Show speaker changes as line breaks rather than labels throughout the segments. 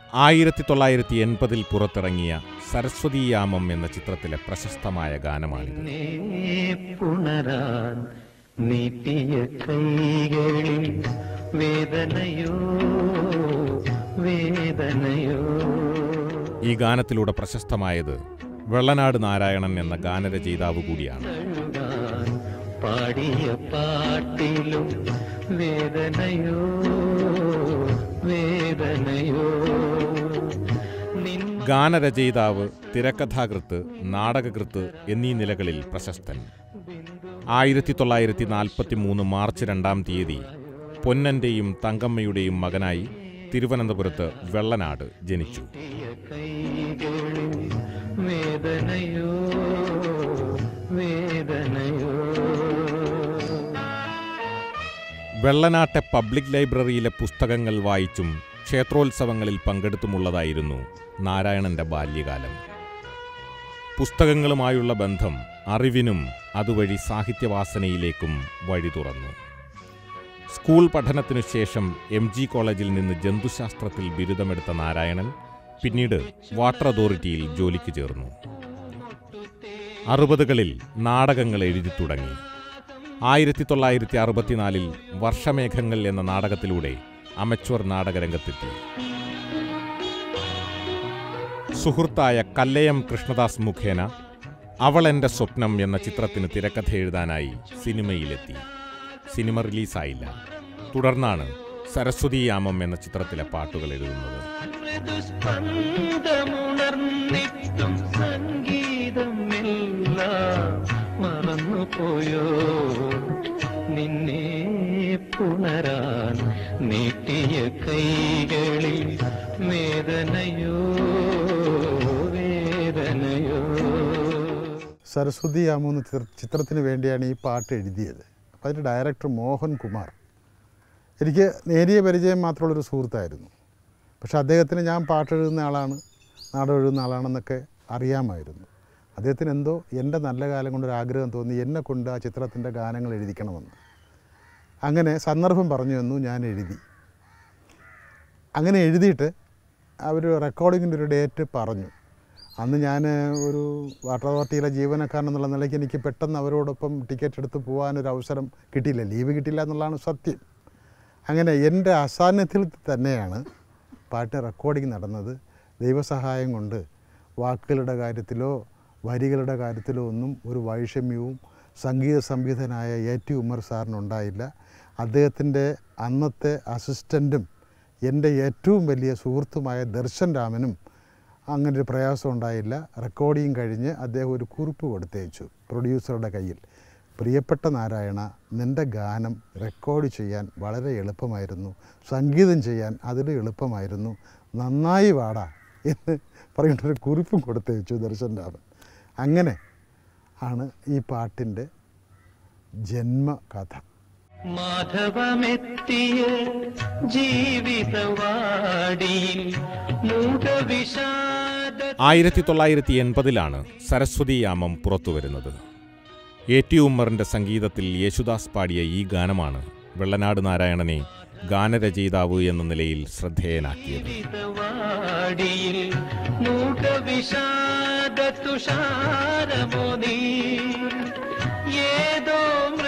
ആയിരത്തി തൊള്ളായിരത്തി എൺപതിൽ പുറത്തിറങ്ങിയ സരസ്വതീയാമം എന്ന ചിത്രത്തിലെ പ്രശസ്തമായ ഗാനമാണിത്
എന്നെ പുണരാൻ നീട്ടിയ കൈകളിൽ വേദനയോ വേദനയോ
ഈ ഗാനത്തിലൂടെ പ്രശസ്തമായത് വെള്ളനാട് നാരായണൻ എന്ന ഗാനരചയിതാവ് കൂടിയാണ്
തഴുകാൻ പാടിയ പാട്ടിലും വേദനയോ വേദനയോ നിൻ
ഗാനരചയിതാവ് തിരക്കഥാകൃത്ത് നാടകകൃത്ത് എന്നീ നിലകളിൽ പ്രശസ്തൻ ആയിരത്തി തൊള്ളായിരത്തി നാൽപ്പത്തി മൂന്ന് മാർച്ച് രണ്ടാം തീയതി പൊന്നന്റെയും തങ്കമ്മയുടെയും മകനായി തിരുവനന്തപുരത്ത് വെള്ളനാട് ജനിച്ചു
നീട്ടിയ കൈകളിൽ വേദനയോ വേദനയോ
വെള്ളനാട്ടെ പബ്ലിക് ലൈബ്രറിയിലെ പുസ്തകങ്ങൾ വായിച്ചും ക്ഷേത്രോത്സവങ്ങളിൽ പങ്കെടുത്തുമുള്ളതായിരുന്നു നാരായണന്റെ ബാല്യകാലം പുസ്തകങ്ങളുമായുള്ള ബന്ധം അറിവിനും അതുവഴി സാഹിത്യവാസനയിലേക്കും വഴി തുറന്നു സ്കൂൾ പഠനത്തിനു ശേഷം എം ജി കോളേജിൽ നിന്ന് ജന്തുശാസ്ത്രത്തിൽ ബിരുദമെടുത്ത നാരായണൻ പിന്നീട് വാട്ടർ അതോറിറ്റിയിൽ ജോലിക്ക് ചേർന്നു അറുപതുകളിൽ നാടകങ്ങൾ എഴുതി തുടങ്ങി ആയിരത്തി തൊള്ളായിരത്തി അറുപത്തിനാലിൽ വർഷമേഘങ്ങൾ എന്ന നാടകത്തിലൂടെ അമച്വർ നാടകരംഗത്തെത്തി സുഹൃത്തായ കല്ലയം കൃഷ്ണദാസ് മുഖേന അവൾ എൻ്റെ സ്വപ്നം എന്ന ചിത്രത്തിന് തിരക്കഥ എഴുതാനായി സിനിമയിലെത്തി സിനിമ റിലീസായില്ല തുടർന്നാണ് സരസ്വതീയാമം എന്ന ചിത്രത്തിലെ പാട്ടുകൾ എഴുതുന്നത്
മൃദുസ്പന്ദമുണർന്നിട്ടും സംഗീതം എല്ലാം മറന്നുപോയോ നിന്നെ പുണരാൻ നീട്ടിയ കൈകളിൽ വേദനയോ വേദനയോ
സരസ്വതി യാമു എന്ന ചിത്ര- ചിത്രത്തിന് വേണ്ടിയാണ് ഈ പാട്ട് എഴുതിയത് അപ്പോൾ അതിൻ്റെ ഡയറക്ടർ മോഹൻ കുമാർ എനിക്ക് നേരിയ പരിചയം മാത്രമുള്ളൊരു സുഹൃത്തായിരുന്നു പക്ഷെ അദ്ദേഹത്തിന് ഞാൻ പാട്ട് എഴുതുന്ന ആളാണ് നാടകം എഴുതുന്ന ആളാണെന്നൊക്കെ അറിയാമായിരുന്നു അദ്ദേഹത്തിന് എന്തോ എൻ്റെ നല്ല കാലം കൊണ്ടൊരു ആഗ്രഹം തോന്നി എന്നെ കൊണ്ട് ആ ചിത്രത്തിൻ്റെ ഗാനങ്ങൾ എഴുതിക്കണമെന്ന് അങ്ങനെ സന്ദർഭം പറഞ്ഞു തന്നു ഞാൻ എഴുതി അങ്ങനെ എഴുതിയിട്ട് അവർ റെക്കോർഡിങ്ങിൻ്റെ ഒരു ഡേറ്റ് പറഞ്ഞു അന്ന് ഞാൻ ഒരു വാട്ടർ അതോറിറ്റിയിലെ ജീവനക്കാരൻ എന്നുള്ള നിലയ്ക്ക് എനിക്ക് പെട്ടെന്ന് അവരോടൊപ്പം ടിക്കറ്റ് എടുത്ത് പോകാനൊരു അവസരം കിട്ടിയില്ല ലീവ് കിട്ടില്ല എന്നുള്ളതാണ് സത്യം അങ്ങനെ എൻ്റെ അസാന്നിധ്യത്തിൽ തന്നെയാണ് പാട്ട് റെക്കോർഡിംഗ് നടന്നത് ദൈവസഹായം കൊണ്ട് വാക്കുകളുടെ കാര്യത്തിലോ വരികളുടെ കാര്യത്തിലോ ഒന്നും ഒരു വൈഷമ്യവും സംഗീത സംവിധാനായ എ ടി ഉമ്മർ സാറിനുണ്ടായില്ല അദ്ദേഹത്തിൻ്റെ അന്നത്തെ അസിസ്റ്റൻറ്റും എൻ്റെ ഏറ്റവും വലിയ സുഹൃത്തുമായ ദർശൻ രാമനും അങ്ങനെ ഒരു പ്രയാസം ഉണ്ടായില്ല റെക്കോർഡിങ് കഴിഞ്ഞ് അദ്ദേഹം ഒരു കുറിപ്പ് കൊടുത്തയച്ചു പ്രൊഡ്യൂസറുടെ കയ്യിൽ പ്രിയപ്പെട്ട നാരായണ നിൻ്റെ ഗാനം റെക്കോർഡ് ചെയ്യാൻ വളരെ എളുപ്പമായിരുന്നു സംഗീതം ചെയ്യാൻ അതിലും എളുപ്പമായിരുന്നു നന്നായി വാടാ എന്ന് പറഞ്ഞിട്ടൊരു കുറിപ്പും കൊടുത്തയച്ചു ദർശൻ രാമൻ അങ്ങനെ ആണ് ഈ പാട്ടിൻ്റെ ജന്മകഥ
മാധവമെത്തിയ ജീവിതവാടിയിൽ മൂകവിഷാദ
ആയിരത്തി തൊള്ളായിരത്തി എൺപതിലാണ് സരസ്വതീയാമം പുറത്തുവരുന്നത് എ ടി ഉമ്മറിന്റെ സംഗീതത്തിൽ യേശുദാസ് പാടിയ ഈ ഗാനമാണ് വെള്ളനാട് നാരായണനെ ഗാനരചയിതാവ് എന്ന നിലയിൽ ശ്രദ്ധേയനാക്കിയത്
ജീവിതവാടിയിൽ മൂകവിഷാദ തുഷാരമോദി ഏതോ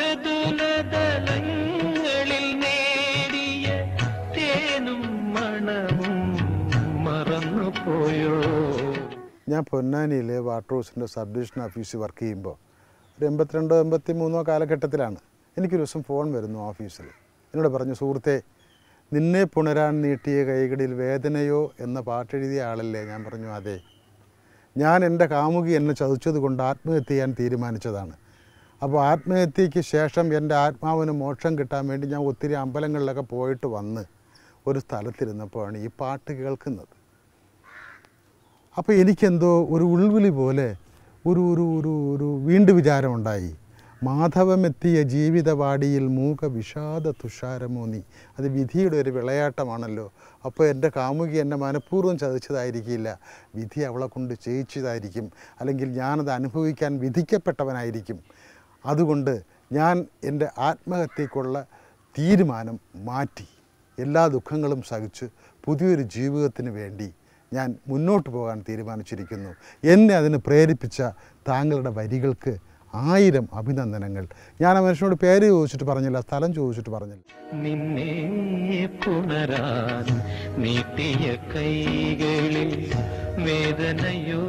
മൃദുലതലങ്ങളിൽ നേടിയ തേനും മണവും മറന്നുപോയോ
ഞാൻ പൊന്നാനിയിൽ വാട്ടർ ഹൗസിൻ്റെ സബ് ഡിവിഷൻ ഓഫീസിൽ വർക്ക് ചെയ്യുമ്പോൾ ഒരു എൺപത്തിരണ്ടോ എൺപത്തി മൂന്നോ കാലഘട്ടത്തിലാണ് എനിക്കൊരു ദിവസം ഫോൺ വരുന്നു ഓഫീസിൽ എന്നോട് പറഞ്ഞു സുഹൃത്തെ നിന്നെ പുണരാൻ നീട്ടിയ കൈകളിൽ വേദനയോ എന്ന പാട്ടെഴുതിയ ആളല്ലേ ഞാൻ പറഞ്ഞു അതെ ഞാൻ എൻ്റെ കാമുകി എന്നെ ചതിച്ചത് കൊണ്ട് ആത്മഹത്യ ചെയ്യാൻ തീരുമാനിച്ചതാണ് അപ്പോൾ ആത്മഹത്യയ്ക്ക് ശേഷം എൻ്റെ ആത്മാവിന് മോക്ഷം കിട്ടാൻ വേണ്ടി ഞാൻ ഒത്തിരി അമ്പലങ്ങളിലൊക്കെ പോയിട്ട് വന്ന് ഒരു സ്ഥലത്തിരുന്നപ്പോഴാണ് ഈ പാട്ട് കേൾക്കുന്നത് അപ്പോൾ എനിക്കെന്തോ ഒരു ഉൾവിളി പോലെ ഒരു ഒരു ഒരു ഒരു വീണ്ടും വിചാരമുണ്ടായി മാധവമെത്തിയ ജീവിതവാടിയിൽ മൂക വിഷാദ തുഷാരമോന്നി അത് വിധിയുടെ ഒരു വിളയാട്ടമാണല്ലോ അപ്പോൾ എൻ്റെ കാമുകി എന്നെ മനഃപൂർവ്വം ചതിച്ചതായിരിക്കില്ല വിധി അവളെ കൊണ്ട് ചെയ്യിച്ചതായിരിക്കും അല്ലെങ്കിൽ ഞാനത് അനുഭവിക്കാൻ വിധിക്കപ്പെട്ടവനായിരിക്കും അതുകൊണ്ട് ഞാൻ എൻ്റെ ആത്മഹത്യക്കുള്ള തീരുമാനം മാറ്റി എല്ലാ ദുഃഖങ്ങളും സഹിച്ച് പുതിയൊരു ജീവിതത്തിന് വേണ്ടി ഞാൻ മുന്നോട്ട് പോകാൻ തീരുമാനിച്ചിരിക്കുന്നു എന്നെ അതിന് പ്രേരിപ്പിച്ച താങ്കളുടെ വരികൾക്ക് ആയിരം അഭിനന്ദനങ്ങൾ ഞാൻ ആ മനുഷ്യനോട് പേര് ചോദിച്ചിട്ട് പറഞ്ഞില്ല സ്ഥലം ചോദിച്ചിട്ട് പറഞ്ഞില്ല
നിന്നെ പുണരാൻ നീട്ടിയ കൈകളിൽ വേദനയോ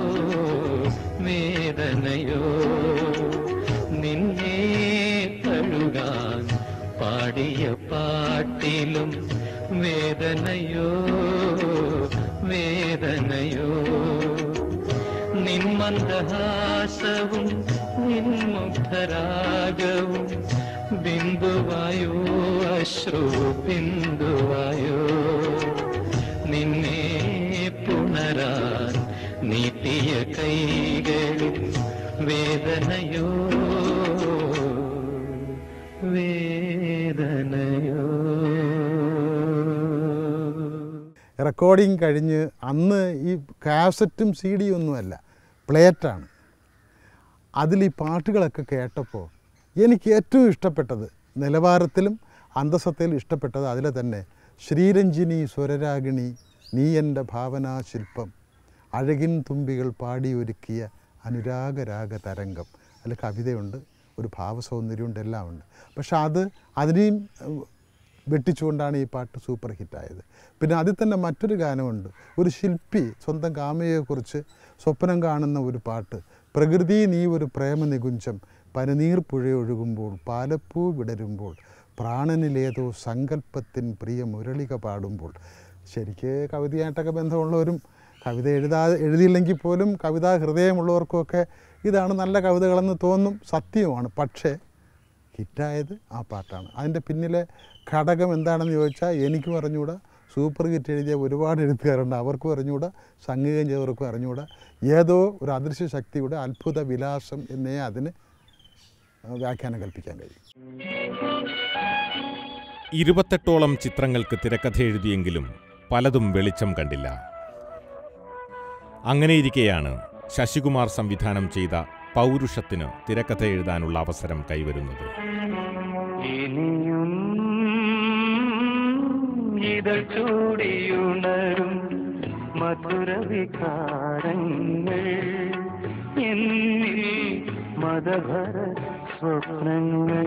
വേദനയോ നിന്നെ തഴുകാൻ പാടിയ പാട്ടിലും വേദനയോ വേദനയോ നിന്മന്ദഹാസവും നിൻമുഗ്ധരാഗവും ബിന്ദുവായോ അശ്രു ബിന്ദുവായോ നിന്നെ പുണരാൻ നീട്ടിയ കൈകളിൽ വേദനയോ വേദനയോ
റെക്കോർഡിങ് കഴിഞ്ഞ് അന്ന് ഈ കാസറ്റും സി ഡി ഒന്നുമല്ല പ്ലേറ്റാണ് അതിൽ ഈ പാട്ടുകളൊക്കെ കേട്ടപ്പോൾ എനിക്ക് ഏറ്റവും ഇഷ്ടപ്പെട്ടത് നിലവാരത്തിലും അന്തസത്തയിലും ഇഷ്ടപ്പെട്ടത് അതിലെ തന്നെ ശ്രീരഞ്ജിനി സ്വരരാഗിണി നീ എൻ്റെ ഭാവനാശില്പം അഴകിൻ തുമ്പികൾ പാടിയൊരുക്കിയ അനുരാഗരാഗ തരംഗം അതിൽ കവിതയുണ്ട് ഒരു ഭാവസൗന്ദര്യമുണ്ട് എല്ലാം ഉണ്ട് പക്ഷെ അത് അതിനെയും ഏഹ്, വെട്ടിച്ചുകൊണ്ടാണ് ഈ പാട്ട് സൂപ്പർ ഹിറ്റായത് പിന്നെ അതിൽ തന്നെ മറ്റൊരു ഗാനമുണ്ട് ഒരു ശില്പി സ്വന്തം കാമയെക്കുറിച്ച് സ്വപ്നം കാണുന്ന ഒരു പാട്ട് പ്രകൃതി നീ ഒരു പ്രേമ നികുഞ്ചം പനിനീർ പുഴയൊഴുകുമ്പോൾ പാലപ്പൂ വിടരുമ്പോൾ പ്രാണനിലേതോ സങ്കല്പത്തിൻ പ്രിയ മുരളിക പാടുമ്പോൾ ശരിക്ക് കവിതയായിട്ടൊക്കെ ബന്ധമുള്ളവരും കവിത എഴുതാ എഴുതിയില്ലെങ്കിൽ പോലും കവിതാ ഹൃദയമുള്ളവർക്കുമൊക്കെ ഇതാണ് നല്ല കവിതകളെന്ന് തോന്നും സത്യവുമാണ് പക്ഷേ ഹിറ്റായത് ആ പാട്ടാണ് അതിൻ്റെ പിന്നിലെ ഘടകം എന്താണെന്ന് ചോദിച്ചാൽ എനിക്കും അറിഞ്ഞുകൂടാ സൂപ്പർ ഹിറ്റ് എഴുതിയ ഒരുപാട് എഴുത്തുകാരുണ്ട് അവർക്കും അറിഞ്ഞുകൂടാ സംഗീതം ചെയ്തവർക്കും അറിഞ്ഞുകൂടാ ഏതോ ഒരു അദൃശ്യ ശക്തിയുടെ അത്ഭുത വിലാസം എന്നേ അതിന് വ്യാഖ്യാനം കൽപ്പിക്കാൻ കഴിയും
ഇരുപത്തെട്ടോളം ചിത്രങ്ങൾക്ക് തിരക്കഥ എഴുതിയെങ്കിലും പലതും വെളിച്ചം കണ്ടില്ല അങ്ങനെയിരിക്കെയാണ് ശശികുമാർ സംവിധാനം ചെയ്ത പൗരുഷത്തിന് തിരക്കഥ എഴുതാനുള്ള അവസരം കൈവരുന്നത്
ഇനിയും ഇതൾ ചൂടിയുണരും മധുര വികാരങ്ങൾ എന്നിൽ മതഭര സ്വപ്നങ്ങൾ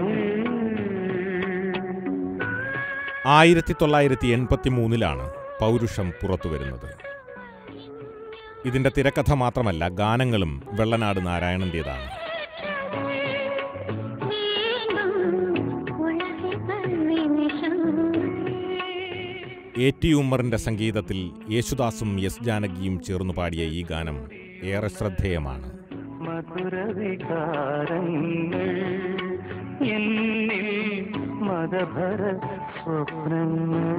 ആയിരത്തി തൊള്ളായിരത്തി എൺപത്തി മൂന്നിലാണ് പൗരുഷം പുറത്തുവരുന്നത് ഇതിന്റെ തിരക്കഥ മാത്രമല്ല ഗാനങ്ങളും വെള്ളനാട് നാരായണന്റേതാണ് എ ടി ഉമ്മറിന്റെ സംഗീതത്തിൽ യേശുദാസും എസ് ജാനകിയും ചേർന്നു പാടിയ ഈ ഗാനം ഏറെ ശ്രദ്ധേയമാണ്
മധുര വികാരങ്ങൾ എന്നിൽ മതഭര സ്വപ്നങ്ങൾ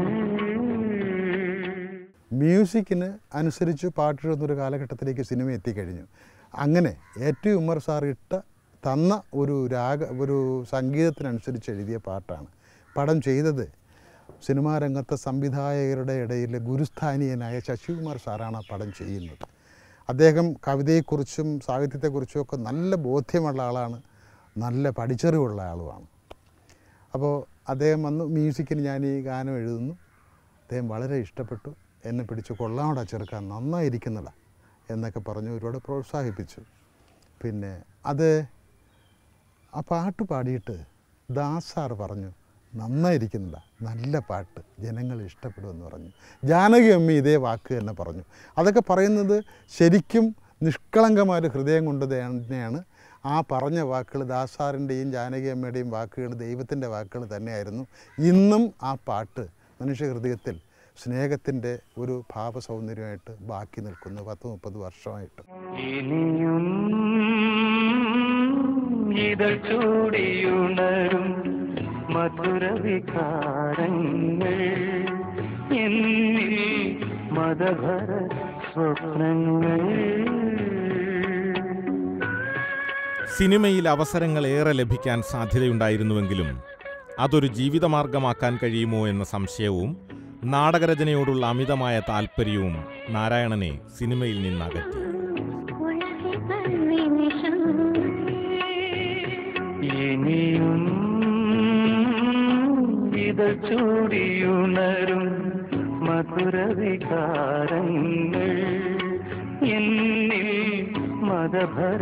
മ്യൂസിക്കിന് അനുസരിച്ച് പാട്ടെഴുതുന്നൊരു കാലഘട്ടത്തിലേക്ക് സിനിമ എത്തിക്കഴിഞ്ഞു അങ്ങനെ എ ടി ഉമ്മർ സാർ ഇട്ട തന്ന ഒരു രാഗ ഒരു സംഗീതത്തിനനുസരിച്ച് എഴുതിയ പാട്ടാണ് പടം ചെയ്തത് സിനിമാ രംഗത്തെ സംവിധായകരുടെ ഇടയിൽ ഗുരുസ്ഥാനീയനായ ശശികുമാർ സാറാണ് ആ പടം ചെയ്യുന്നത് അദ്ദേഹം കവിതയെക്കുറിച്ചും സാഹിത്യത്തെക്കുറിച്ചും ഒക്കെ നല്ല ബോധ്യമുള്ള ആളാണ് നല്ല പഠിച്ചറിവുള്ള ആളുമാണ് അപ്പോൾ അദ്ദേഹം വന്ന് മ്യൂസിക്കിന് ഞാൻ ഈ ഗാനം എഴുതുന്നു അദ്ദേഹം വളരെ ഇഷ്ടപ്പെട്ടു എന്നെ പിടിച്ച് കൊള്ളാമടാ ചെറുക്കാൻ നന്നായിരിക്കുന്നടാ എന്നൊക്കെ പറഞ്ഞ് ഒരുപാട് പ്രോത്സാഹിപ്പിച്ചു പിന്നെ അത് ആ പാട്ട് പാടിയിട്ട് ദാസ് സാർ പറഞ്ഞു നന്നായിരിക്കുന്നതാ നല്ല പാട്ട് ജനങ്ങൾ ഇഷ്ടപ്പെടുമെന്ന് പറഞ്ഞു ജാനകി അമ്മ ഇതേ വാക്ക് തന്നെ പറഞ്ഞു അതൊക്കെ പറയുന്നത് ശരിക്കും നിഷ്കളങ്കമായ ഒരു ഹൃദയം കൊണ്ട് തന്നെയാണ് ആ പറഞ്ഞ വാക്കുകൾ ദാസാറിൻ്റെയും ജാനകി അമ്മയുടെയും വാക്കുകൾ ദൈവത്തിൻ്റെ വാക്കുകൾ തന്നെയായിരുന്നു ഇന്നും ആ പാട്ട് മനുഷ്യഹൃദയത്തിൽ സ്നേഹത്തിൻ്റെ ഒരു ഭാവസൗന്ദര്യമായിട്ട് ബാക്കി നിൽക്കുന്നു പത്ത് മുപ്പത് വർഷമായിട്ട്
ഇനിയും ഇതൾ ചൂടിയുണരും മധുര വികാരങ്ങൾ എന്നിൽ മതഭര സ്വപ്നങ്ങൾ
സിനിമയിൽ അവസരങ്ങൾ ഏറെ ലഭിക്കാൻ സാധ്യതയുണ്ടായിരുന്നുവെങ്കിലും അതൊരു ജീവിതമാർഗമാക്കാൻ കഴിയുമോ എന്ന സംശയവും നാടകരചനയോടുള്ള അമിതമായ താൽപ്പര്യവും നാരായണനെ സിനിമയിൽ നിന്നകറ്റി
ഇനിയും ഇതൾ ചൂടിയുണരും മധുരവികാരങ്ങൾ എന്നിൽ മതഭര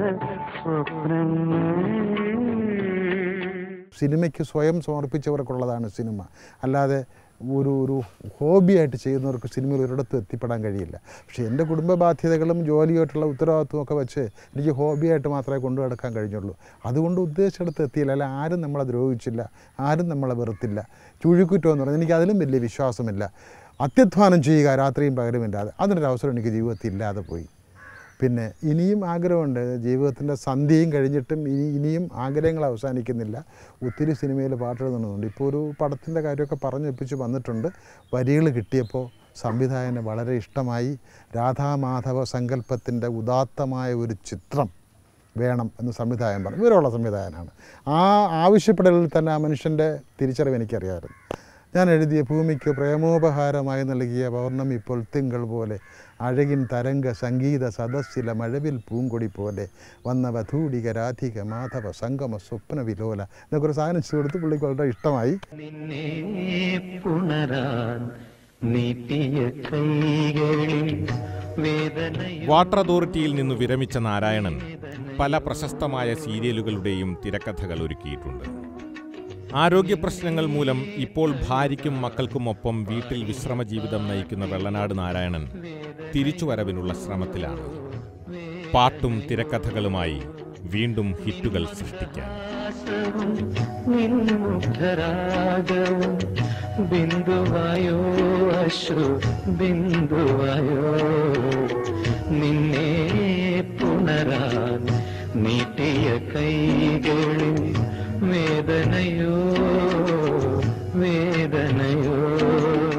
സ്വപ്നങ്ങൾ
സിനിമയ്ക്ക് സ്വയം സമർപ്പിച്ചവർക്കുള്ളതാണ് സിനിമ അല്ലാതെ ഒരു ഒരു ഹോബിയായിട്ട് ചെയ്യുന്നവർക്ക് സിനിമയിൽ ഒരിടത്തും എത്തിപ്പെടാൻ കഴിയില്ല പക്ഷേ എൻ്റെ കുടുംബ ബാധ്യതകളും ജോലിയായിട്ടുള്ള ഉത്തരവാദിത്വം ഒക്കെ വെച്ച് എനിക്ക് ഹോബിയായിട്ട് മാത്രമേ കൊണ്ടു നടക്കാൻ കഴിഞ്ഞുള്ളൂ അതുകൊണ്ട് ഉദ്ദേശിച്ചിടത്ത് എത്തിയില്ല അല്ല ആരും നമ്മളെ ദ്രോഹിച്ചില്ല ആരും നമ്മളെ വെറുത്തില്ല ചുഴുക്കുറ്റം എന്ന് പറഞ്ഞാൽ എനിക്ക് അതിലും വലിയ വിശ്വാസമില്ല അത്യധ്വാനം ചെയ്യുക രാത്രിയും പകലുമില്ലാതെ അതിനൊരു അവസരം എനിക്ക് ജീവിതത്തിൽ ഇല്ലാതെ പോയി പിന്നെ ഇനിയും ആഗ്രഹമുണ്ട് ജീവിതത്തിൻ്റെ സന്ധ്യയും കഴിഞ്ഞിട്ടും ഇനി ഇനിയും ആഗ്രഹങ്ങൾ അവസാനിക്കുന്നില്ല ഒത്തിരി സിനിമയിൽ പാട്ടെഴുതുന്നുണ്ട് ഇപ്പോൾ ഒരു പടത്തിൻ്റെ കാര്യമൊക്കെ പറഞ്ഞൊപ്പിച്ച് വന്നിട്ടുണ്ട് വരികൾ കിട്ടിയപ്പോൾ സംവിധായകന് വളരെ ഇഷ്ടമായി രാധാമാധവ സങ്കല്പത്തിൻ്റെ ഉദാത്തമായ ഒരു ചിത്രം വേണം എന്ന് സംവിധായകൻ പറഞ്ഞു വിവരമുള്ള സംവിധായകനാണ് ആ ആവശ്യപ്പെടലിൽ തന്നെ ആ മനുഷ്യൻ്റെ തിരിച്ചറിവ് എനിക്കറിയാമായിരുന്നു ഞാൻ എഴുതിയ ഭൂമിക്ക് പ്രേമോപഹാരമായി നൽകിയ പൗർണമി പൊൽത്തിങ്കൾ പോലെ അഴകിൻ തരംഗ സംഗീത സദസ്സില മഴവിൽ പൂങ്കൊടി പോലെ വന്ന വധൂടിക രാധിക മാധവ സംഗമ സ്വപ്ന വിലോല എന്നൊക്കെ ഒരു സാധനം ചെയ്ത് കൊടുത്ത് പുള്ളിക്ക് വളരെ ഇഷ്ടമായി
നിന്നെ പുണരാൻ നീട്ടിയ കൈകളിൽ വേദനയും
വാട്ടർ അതോറിറ്റിയിൽ നിന്ന് വിരമിച്ച നാരായണൻ പല പ്രശസ്തമായ സീരിയലുകളുടെയും തിരക്കഥകൾ ഒരുക്കിയിട്ടുണ്ട് ആരോഗ്യ പ്രശ്നങ്ങൾ മൂലം ഇപ്പോൾ ഭാര്യയ്ക്കും മക്കൾക്കുമൊപ്പം വീട്ടിൽ വിശ്രമ ജീവിതം നയിക്കുന്ന വെള്ളനാട് നാരായണൻ തിരിച്ചുവരവിനുള്ള ശ്രമത്തിലാണ് പാട്ടും തിരക്കഥകളുമായി വീണ്ടും ഹിറ്റുകൾ സൃഷ്ടിക്കാൻ
ആസവും നിൻമുഖരാഗവും ബിന്ദുവായോ അശ്രു ബിന്ദുവായോ നിന്നെ പുണരാൻ നീട്ടിയ കൈകളിൽ വേദനയോ വേദനയോ